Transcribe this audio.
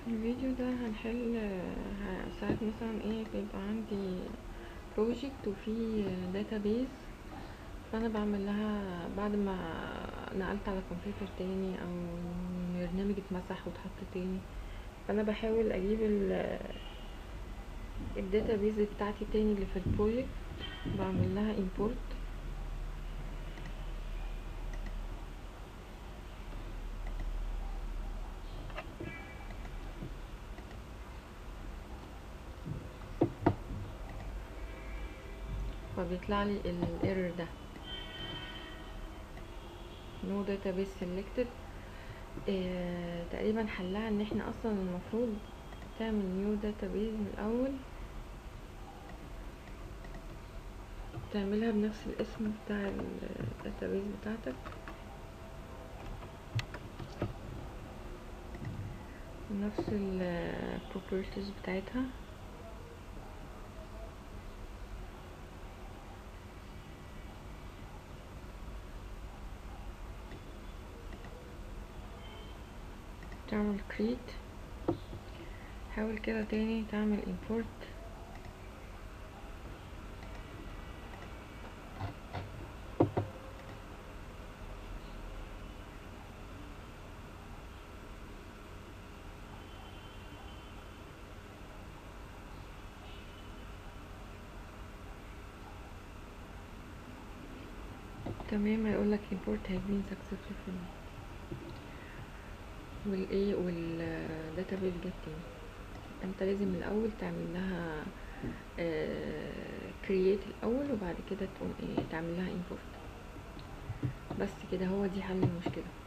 الفيديو ده هنحل ه- ساعات مثلا ايه بيبقى عندي بروجكت وفي داتابيز فانا بعمل لها بعد ما نقلت على كمبيوتر تاني او البرنامج اتمسح واتحط تاني فانا بحاول اجيب ال الداتابيز بتاعتي تاني اللي في البروجكت بعمل لها import فبيطلع لي الايرور ده no database selected آه تقريبا حلها ان احنا اصلا المفروض تعمل new database من الاول تعملها بنفس الاسم بتاع الداتابيز بتاعتك ونفس ال properties بتاعتها تعمل create حاول كده تاني تعمل import تمام هيقولك import has been successful والايه والداتابيز جت تاني انت لازم الاول تعمل لها كرييت الاول وبعد كده تقوم ايه تعمل لها import بس كده هو دي حل المشكله